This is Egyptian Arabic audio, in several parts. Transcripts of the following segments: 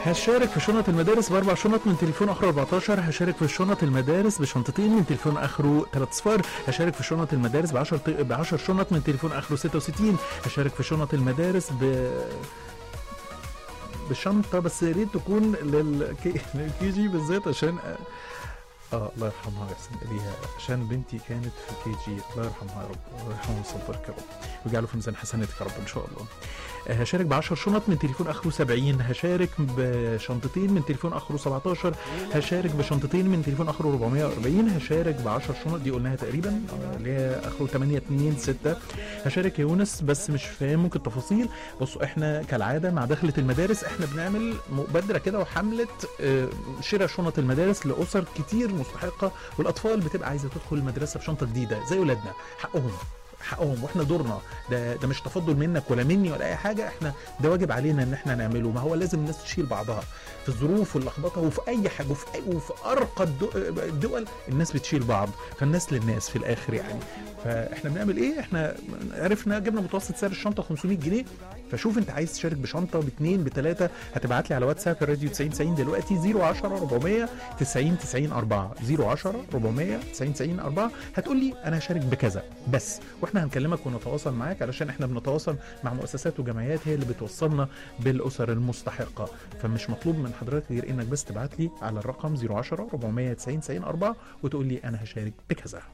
هشارك في شنط المدارس باربع شنط من تليفون اخره 14 هشارك في شنط المدارس بشنطتين من تليفون اخره 3 صفار هشارك في شنط المدارس ب 10 ب 10 شنط من تليفون اخره 66 هشارك في شنط المدارس ب بشنطه بس يا ريت تكون للكي للكي جي بالذات عشان اه الله يرحمها يا حسين ابيها عشان بنتي كانت في كي جي الله يرحمها يا رب الله يرحمها ويصبرك يا رب ويجعله في ميزان حسناتك يا رب ان شاء الله آه، هشارك ب 10 شنط من تليفون اخره 70 هشارك بشنطتين من تليفون اخره 17 هشارك بشنطتين من تليفون اخره 440 هشارك ب 10 شنط دي قلناها تقريبا آه، اللي هي اخره 826 هشارك يا يونس بس مش فاهم ممكن التفاصيل بصوا احنا كالعاده مع دخله المدارس احنا بنعمل مبادره كده وحمله آه، شراء شنط المدارس لاسر كتير مستحقه والاطفال بتبقى عايزه تدخل المدرسه بشنطه جديده زي ولادنا حقهم حقهم واحنا دورنا ده ده مش تفضل منك ولا مني ولا اي حاجه احنا ده واجب علينا ان احنا نعمله ما هو لازم الناس تشيل بعضها في الظروف واللخبطه وفي اي حاجه وفي أي وفي ارقى الدو- الدول الناس بتشيل بعض فالناس للناس في الاخر يعني فاحنا بنعمل ايه احنا عرفنا جبنا متوسط سعر الشنطه 500 جنيه فشوف انت عايز تشارك بشنطه باثنين بثلاثه هتبعت لي على واتساب الراديو 90 90 دلوقتي 010 400 90 90 4 010 400 90 90 4 هتقول لي انا هشارك بكذا بس واحنا هنكلمك ونتواصل معاك علشان احنا بنتواصل مع مؤسسات وجمعيات هي اللي بتوصلنا بالاسر المستحقه فمش مطلوب من حضرتك غير انك بس تبعت لي على الرقم 010 400 90 90 4 وتقول لي انا هشارك بكذا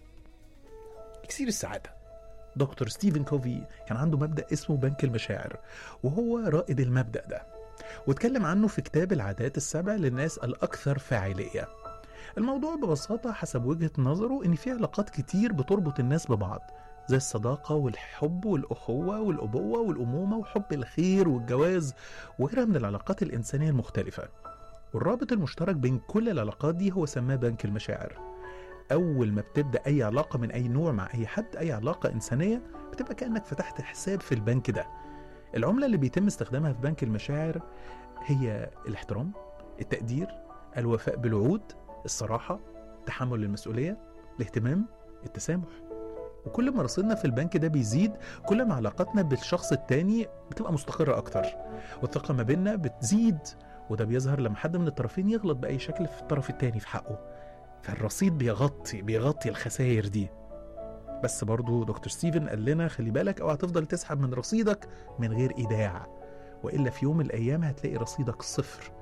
اكسير السعاده دكتور ستيفن كوفي كان عنده مبدأ اسمه بنك المشاعر وهو رائد المبدأ ده واتكلم عنه في كتاب العادات السبع للناس الأكثر فاعلية الموضوع ببساطة حسب وجهة نظره إن في علاقات كتير بتربط الناس ببعض زي الصداقة والحب والأخوة والأبوة والأمومة وحب الخير والجواز وغيرها من العلاقات الإنسانية المختلفة والرابط المشترك بين كل العلاقات دي هو سماه بنك المشاعر اول ما بتبدا اي علاقه من اي نوع مع اي حد اي علاقه انسانيه بتبقى كانك فتحت حساب في البنك ده العمله اللي بيتم استخدامها في بنك المشاعر هي الاحترام التقدير الوفاء بالوعود الصراحه تحمل المسؤوليه الاهتمام التسامح وكل ما رصيدنا في البنك ده بيزيد كل ما علاقتنا بالشخص التاني بتبقى مستقرة أكتر والثقة ما بيننا بتزيد وده بيظهر لما حد من الطرفين يغلط بأي شكل في الطرف التاني في حقه فالرصيد بيغطي بيغطي الخسائر دي بس برضو دكتور ستيفن قال لنا خلي بالك اوعى تفضل تسحب من رصيدك من غير ايداع والا في يوم من الايام هتلاقي رصيدك صفر